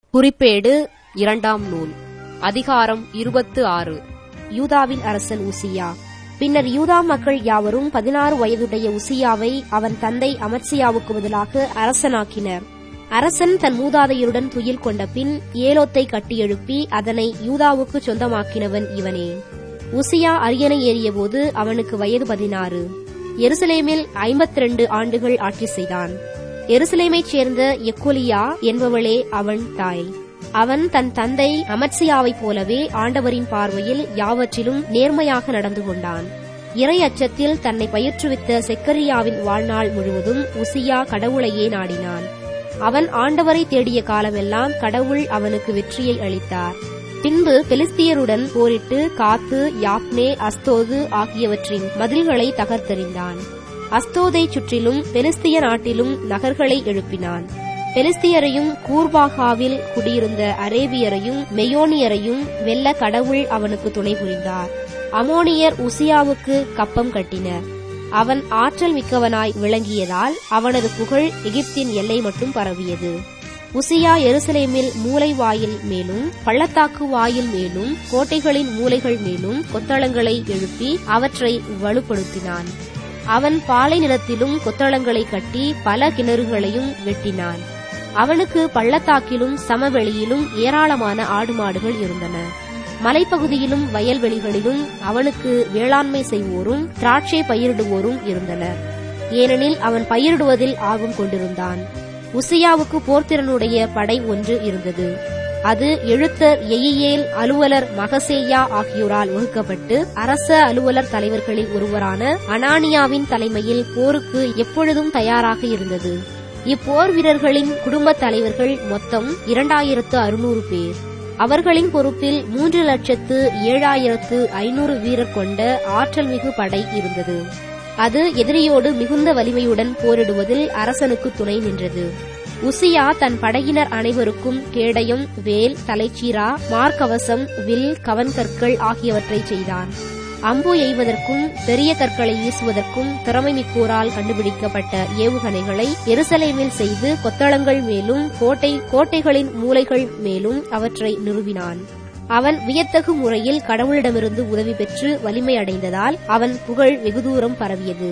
குறிப்பேடு இரண்டாம் நூல் அதிகாரம் இருபத்து ஆறு யூதாவின் அரசன் உசியா பின்னர் யூதா மக்கள் யாவரும் பதினாறு வயதுடைய உசியாவை அவன் தந்தை அமத்சியாவுக்கு பதிலாக அரசனாக்கினர் அரசன் தன் மூதாதையருடன் துயில் கொண்ட பின் ஏலோத்தை கட்டியெழுப்பி அதனை யூதாவுக்கு சொந்தமாக்கினவன் இவனே உசியா அரியணை ஏறியபோது அவனுக்கு வயது பதினாறு எருசலேமில் ஐம்பத்தி ரெண்டு ஆண்டுகள் ஆட்சி செய்தான் எருசலேமைச் சேர்ந்த எக்கொலியா என்பவளே அவன் தாய் அவன் தன் தந்தை அமத்சியாவைப் போலவே ஆண்டவரின் பார்வையில் யாவற்றிலும் நேர்மையாக நடந்து கொண்டான் இறை அச்சத்தில் தன்னை பயிற்றுவித்த செக்கரியாவின் வாழ்நாள் முழுவதும் உசியா கடவுளையே நாடினான் அவன் ஆண்டவரை தேடிய காலமெல்லாம் கடவுள் அவனுக்கு வெற்றியை அளித்தார் பின்பு பெலிஸ்தியருடன் போரிட்டு காத்து யாப்னே அஸ்தோது ஆகியவற்றின் மதில்களை தகர்த்தெறிந்தான் அஸ்தோதை சுற்றிலும் பெலிஸ்திய நாட்டிலும் நகர்களை எழுப்பினான் பெலிஸ்தியரையும் கூர்பாகாவில் குடியிருந்த அரேபியரையும் மெயோனியரையும் வெல்ல கடவுள் அவனுக்கு துணை புரிந்தார் அமோனியர் உசியாவுக்கு கப்பம் கட்டினர் அவன் ஆற்றல் மிக்கவனாய் விளங்கியதால் அவனது புகழ் எகிப்தின் எல்லை மட்டும் பரவியது உசியா எருசலேமில் மூலை வாயில் மேலும் பள்ளத்தாக்கு வாயில் மேலும் கோட்டைகளின் மூலைகள் மேலும் கொத்தளங்களை எழுப்பி அவற்றை வலுப்படுத்தினான் அவன் பாலை நிலத்திலும் கொத்தளங்களை கட்டி பல கிணறுகளையும் வெட்டினான் அவனுக்கு பள்ளத்தாக்கிலும் சமவெளியிலும் ஏராளமான ஆடு மாடுகள் இருந்தன மலைப்பகுதியிலும் வயல்வெளிகளிலும் அவனுக்கு வேளாண்மை செய்வோரும் திராட்சை பயிரிடுவோரும் இருந்தனர் ஏனெனில் அவன் பயிரிடுவதில் ஆர்வம் கொண்டிருந்தான் உசியாவுக்கு போர்த்திறனுடைய படை ஒன்று இருந்தது அது எழுத்தர் எயியேல் அலுவலர் மகசேயா ஆகியோரால் வகுக்கப்பட்டு அரச அலுவலர் தலைவர்களில் ஒருவரான அனானியாவின் தலைமையில் போருக்கு எப்பொழுதும் தயாராக இருந்தது இப்போர் வீரர்களின் குடும்ப தலைவர்கள் மொத்தம் இரண்டாயிரத்து அறுநூறு பேர் அவர்களின் பொறுப்பில் மூன்று லட்சத்து ஏழாயிரத்து ஐநூறு வீரர் கொண்ட ஆற்றல் மிகு படை இருந்தது அது எதிரியோடு மிகுந்த வலிமையுடன் போரிடுவதில் அரசனுக்கு துணை நின்றது உசியா தன் படையினர் அனைவருக்கும் கேடயம் வேல் தலைச்சீரா மார்க்கவசம் வில் கவன்கற்கள் ஆகியவற்றை செய்தான் அம்பு எய்வதற்கும் பெரிய கற்களை வீசுவதற்கும் திறமை மிக்கோரால் கண்டுபிடிக்கப்பட்ட ஏவுகணைகளை எருசலேமில் செய்து கொத்தளங்கள் மேலும் கோட்டை கோட்டைகளின் மூலைகள் மேலும் அவற்றை நிறுவினான் அவன் வியத்தகு முறையில் கடவுளிடமிருந்து உதவி பெற்று வலிமை அடைந்ததால் அவன் புகழ் வெகு தூரம் பரவியது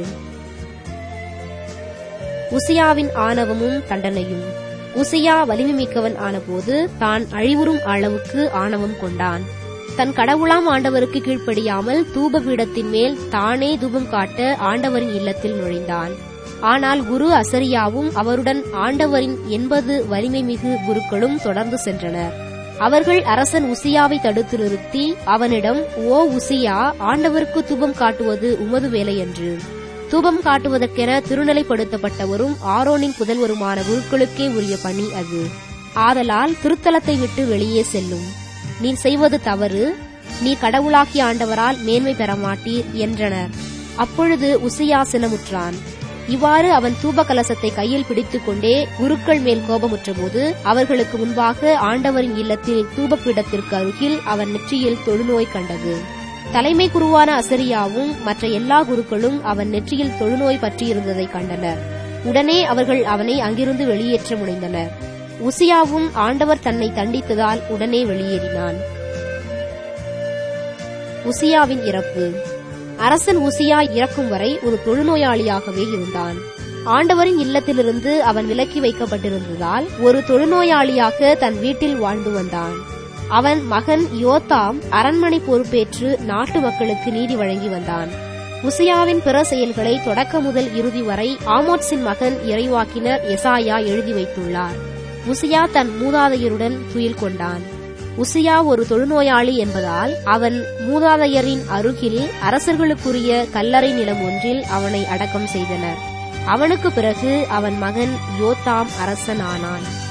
உசியாவின் ஆணவமும் தண்டனையும் உசியா வலிமை மிக்கவன் ஆனபோது தான் அழிவுறும் அளவுக்கு ஆணவம் கொண்டான் தன் கடவுளாம் ஆண்டவருக்கு கீழ்ப்படியாமல் தூப பீடத்தின் மேல் தானே தூபம் காட்ட ஆண்டவரின் இல்லத்தில் நுழைந்தான் ஆனால் குரு அசரியாவும் அவருடன் ஆண்டவரின் எண்பது வலிமை மிகு குருக்களும் தொடர்ந்து சென்றனர் அவர்கள் அரசன் உசியாவை தடுத்து நிறுத்தி அவனிடம் ஓ உசியா ஆண்டவருக்கு தூபம் காட்டுவது உமது வேலையன்று தூபம் காட்டுவதற்கென திருநிலைப்படுத்தப்பட்டவரும் ஆரோனின் புதல்வருமான குருக்களுக்கே உரிய பணி அது ஆதலால் திருத்தலத்தை விட்டு வெளியே செல்லும் நீ செய்வது தவறு நீ கடவுளாக்கி ஆண்டவரால் மேன்மை பெற மாட்டீர் என்றனர் அப்பொழுது உசியா சினமுற்றான் இவ்வாறு அவன் தூப கலசத்தை கையில் பிடித்துக் கொண்டே குருக்கள் மேல் கோபமுற்றபோது அவர்களுக்கு முன்பாக ஆண்டவரின் இல்லத்தில் தூபப்பீடத்திற்கு அருகில் அவன் நெற்றியில் தொழுநோய் கண்டது தலைமை குருவான அசரியாவும் மற்ற எல்லா குருக்களும் அவன் நெற்றியில் தொழுநோய் பற்றியிருந்ததை கண்டனர் உடனே அவர்கள் அவனை அங்கிருந்து வெளியேற்ற முனைந்தனர் உசியாவும் ஆண்டவர் தன்னை தண்டித்ததால் உடனே வெளியேறினான் உசியாவின் இறப்பு அரசன் உசியா இறக்கும் வரை ஒரு தொழுநோயாளியாகவே இருந்தான் ஆண்டவரின் இல்லத்திலிருந்து அவன் விலக்கி வைக்கப்பட்டிருந்ததால் ஒரு தொழுநோயாளியாக தன் வீட்டில் வாழ்ந்து வந்தான் அவன் மகன் யோத்தாம் அரண்மனை பொறுப்பேற்று நாட்டு மக்களுக்கு நீதி வழங்கி வந்தான் உசியாவின் பிற செயல்களை தொடக்க முதல் இறுதி வரை ஆமோட்ஸின் மகன் இறைவாக்கினர் எசாயா எழுதி வைத்துள்ளார் உசியா தன் மூதாதையருடன் துயில் கொண்டான் உசியா ஒரு தொழுநோயாளி என்பதால் அவன் மூதாதையரின் அருகில் அரசர்களுக்குரிய கல்லறை நிலம் ஒன்றில் அவனை அடக்கம் செய்தனர் அவனுக்கு பிறகு அவன் மகன் யோத்தாம் அரசன் ஆனான்